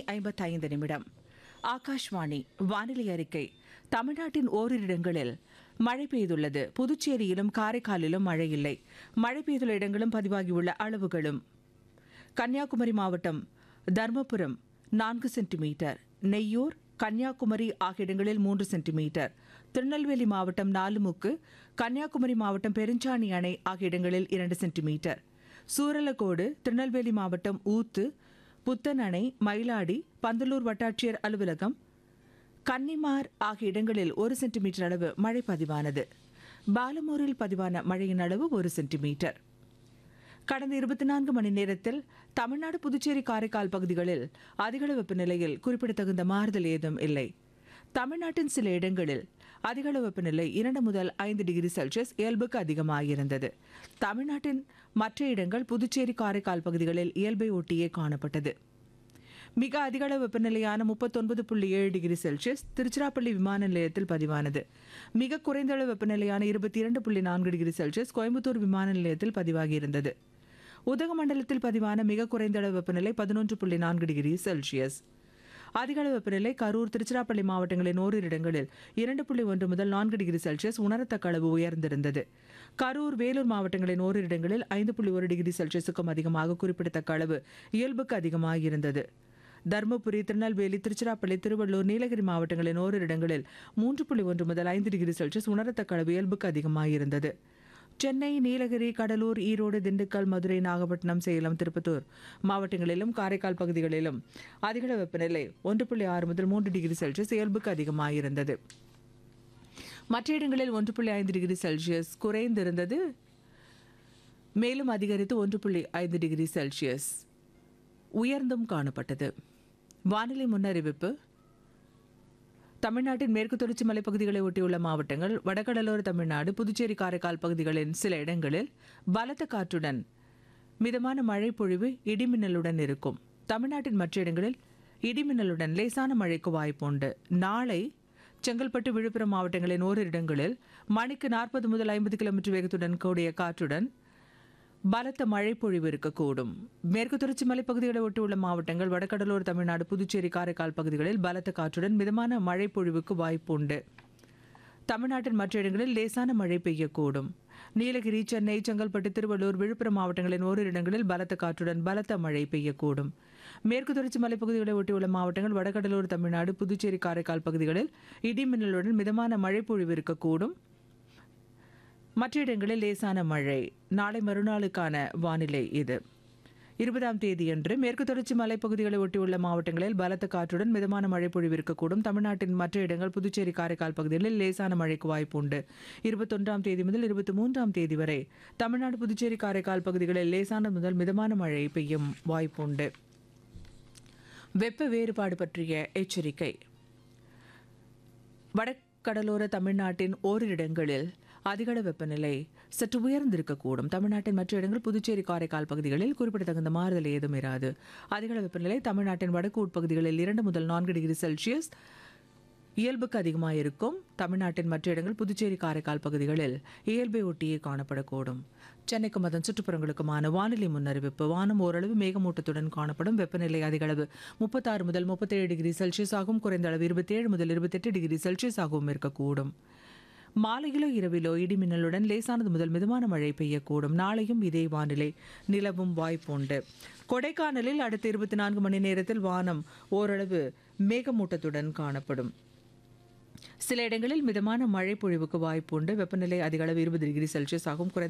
ஐம்பத்தைந்து நிமிடம் ஆகாஷ்வாணி வானிலை அறிக்கை தமிழ்நாட்டின் ஓரிரு இடங்களில் மழை பெய்துள்ளது புதுச்சேரியிலும் காரைக்காலிலும் மழை இல்லை மழை பெய்துள்ள இடங்களும் பதிவாகியுள்ள அளவுகளும் கன்னியாகுமரி மாவட்டம் தர்மபுரம் நான்கு சென்டிமீட்டர் நெய்யூர் கன்னியாகுமரி ஆகிய இடங்களில் மூன்று சென்டிமீட்டர் திருநெல்வேலி மாவட்டம் நாலுமுக்கு கன்னியாகுமரி மாவட்டம் பெருஞ்சாணி அணை ஆகிய இடங்களில் இரண்டு சென்டிமீட்டர் சூரலக்கோடு திருநெல்வேலி மாவட்டம் ஊத்து புத்தன் அணை மயிலாடி பந்தலூர் வட்டாட்சியர் அலுவலகம் கன்னிமார் ஆகிய இடங்களில் ஒரு சென்டிமீட்டர் அளவு மழை பதிவானது பாலமூரில் பதிவான மழையின் அளவு ஒரு சென்டிமீட்டர் கடந்த இருபத்தி நான்கு மணி நேரத்தில் தமிழ்நாடு புதுச்சேரி காரைக்கால் பகுதிகளில் அதிகளவு வெப்பநிலையில் குறிப்பிடத்தகுந்த மாறுதல் ஏதும் இல்லை தமிழ்நாட்டின் சில இடங்களில் அதிகளவு வெப்பநிலை இரண்டு முதல் ஐந்து டிகிரி செல்சியஸ் இயல்புக்கு அதிகமாகியிருந்தது தமிழ்நாட்டின் மற்ற இடங்கள் புதுச்சேரி காரைக்கால் பகுதிகளில் இயல்பை ஒட்டியே காணப்பட்டது மிக அதிகளவு வெப்பநிலையான முப்பத்தொன்பது புள்ளி ஏழு டிகிரி செல்சியஸ் திருச்சிராப்பள்ளி விமான நிலையத்தில் பதிவானது மிக குறைந்த அளவு வெப்பநிலையான இருபத்தி இரண்டு புள்ளி நான்கு டிகிரி செல்சியஸ் கோயம்புத்தூர் விமான நிலையத்தில் பதிவாகியிருந்தது உதகமண்டலத்தில் பதிவான மிக குறைந்த அளவு வெப்பநிலை பதினொன்று புள்ளி நான்கு டிகிரி செல்சியஸ் அதிகளவு வெப்பநிலை கரூர் திருச்சிராப்பள்ளி மாவட்டங்களின் ஓரிரு இடங்களில் இரண்டு புள்ளி ஒன்று முதல் நான்கு டிகிரி செல்சியஸ் உணரத்தக்க அளவு உயர்ந்திருந்தது கரூர் வேலூர் மாவட்டங்களின் ஓரிரு இடங்களில் ஐந்து புள்ளி ஒரு டிகிரி செல்சியஸுக்கும் அதிகமாக குறிப்பிடத்தக்க அளவு இயல்புக்கு அதிகமாக இருந்தது தருமபுரி திருநெல்வேலி திருச்சிராப்பள்ளி திருவள்ளூர் நீலகிரி மாவட்டங்களின் ஓரிரு இடங்களில் மூன்று புள்ளி ஒன்று முதல் ஐந்து டிகிரி செல்சியஸ் உணரத்தக்க அளவு இயல்புக்கு அதிகமாக இருந்தது சென்னை நீலகிரி கடலூர் ஈரோடு திண்டுக்கல் மதுரை நாகப்பட்டினம் சேலம் திருப்பத்தூர் மாவட்டங்களிலும் காரைக்கால் பகுதிகளிலும் அதிகள வெப்பநிலை ஒன்று புள்ளி ஆறு முதல் மூன்று டிகிரி செல்சியஸ் இயல்புக்கு அதிகமாக இருந்தது மற்ற இடங்களில் ஒன்று புள்ளி ஐந்து டிகிரி செல்சியஸ் குறைந்திருந்தது மேலும் அதிகரித்து ஒன்று புள்ளி ஐந்து டிகிரி செல்சியஸ் உயர்ந்தும் காணப்பட்டது வானிலை முன்னறிவிப்பு தமிழ்நாட்டின் மேற்கு தொடர்ச்சி மலைப்பகுதிகளை ஒட்டியுள்ள மாவட்டங்கள் வடகடலோர தமிழ்நாடு புதுச்சேரி காரைக்கால் பகுதிகளின் சில இடங்களில் பலத்த காற்றுடன் மிதமான மழை பொழிவு இடிமின்னலுடன் இருக்கும் தமிழ்நாட்டின் மற்ற இடங்களில் இடிமின்னலுடன் லேசான மழைக்கு வாய்ப்புண்டு நாளை செங்கல்பட்டு விழுப்புரம் மாவட்டங்களின் ஓரிரு இடங்களில் மணிக்கு நாற்பது முதல் ஐம்பது கிலோமீட்டர் வேகத்துடன் கூடிய காற்றுடன் பலத்த மழை பொழிவு இருக்கக்கூடும் மேற்கு தொடர்ச்சி மலைப்பகுதிகளை ஒட்டியுள்ள மாவட்டங்கள் வடகடலோர தமிழ்நாடு புதுச்சேரி காரைக்கால் பகுதிகளில் பலத்த காற்றுடன் மிதமான மழை பொழிவுக்கு வாய்ப்பு உண்டு தமிழ்நாட்டின் மற்ற இடங்களில் லேசான மழை பெய்யக்கூடும் நீலகிரி சென்னை செங்கல்பட்டு திருவள்ளூர் விழுப்புரம் மாவட்டங்களின் ஓரிரு இடங்களில் பலத்த காற்றுடன் பலத்த மழை பெய்யக்கூடும் மேற்கு தொடர்ச்சி மலைப்பகுதிகளை ஒட்டியுள்ள மாவட்டங்கள் வடகடலோர தமிழ்நாடு புதுச்சேரி காரைக்கால் பகுதிகளில் இடிமின்னலுடன் மிதமான மழை பொழிவு இருக்கக்கூடும் மற்ற இடங்களில் லேசான மழை நாளை மறுநாளுக்கான வானிலை இது இருபதாம் தேதியன்று மேற்கு தொடர்ச்சி மலைப்பகுதிகளை ஒட்டியுள்ள மாவட்டங்களில் பலத்த காற்றுடன் மிதமான மழை பொழிவு இருக்கக்கூடும் தமிழ்நாட்டின் மற்ற இடங்கள் புதுச்சேரி காரைக்கால் பகுதிகளில் லேசான மழைக்கு வாய்ப்பு உண்டு இருபத்தொன்றாம் தேதி முதல் இருபத்தி மூன்றாம் தேதி வரை தமிழ்நாடு புதுச்சேரி காரைக்கால் பகுதிகளில் லேசான முதல் மிதமான மழை பெய்யும் வாய்ப்புண்டு வெப்ப வேறுபாடு பற்றிய எச்சரிக்கை வடகடலோர தமிழ்நாட்டின் ஓரிரு இடங்களில் அதிகள வெப்பநிலை சற்று உயர்ந்திருக்கக்கூடும் தமிழ்நாட்டின் மற்ற இடங்கள் புதுச்சேரி காரைக்கால் பகுதிகளில் குறிப்பிடத்தகுந்த மாறுதல் ஏதும் இராது அதிகள வெப்பநிலை தமிழ்நாட்டின் வடக்கு உட்பகுதிகளில் இரண்டு முதல் நான்கு டிகிரி செல்சியஸ் இயல்புக்கு அதிகமாக இருக்கும் தமிழ்நாட்டின் மற்ற இடங்கள் புதுச்சேரி காரைக்கால் பகுதிகளில் இயல்பை ஒட்டியே காணப்படக்கூடும் சென்னைக்கும் அதன் சுற்றுப்புறங்களுக்குமான வானிலை முன்னறிவிப்பு வானம் ஓரளவு மேகமூட்டத்துடன் காணப்படும் வெப்பநிலை அதிகளவு முப்பத்தாறு முதல் முப்பத்தேழு டிகிரி செல்சியஸ் ஆகும் குறைந்த அளவு இருபத்தேழு முதல் இருபத்தெட்டு டிகிரி செல்சியஸ் ஆகவும் இருக்கக்கூடும் மாலையிலோ இரவிலோ இடிமின்னலுடன் லேசானது முதல் மிதமான மழை பெய்யக்கூடும் நாளையும் இதே வானிலை நிலவும் வாய்ப்புண்டு கொடைக்கானலில் அடுத்த இருபத்தி நான்கு மணி நேரத்தில் வானம் ஓரளவு மேகமூட்டத்துடன் காணப்படும் சில இடங்களில் மிதமான மழை பொழிவுக்கு வாய்ப்புண்டு வெப்பநிலை அதிக அளவு இருபது டிகிரி செல்சியஸ் ஆகும் குறைந்த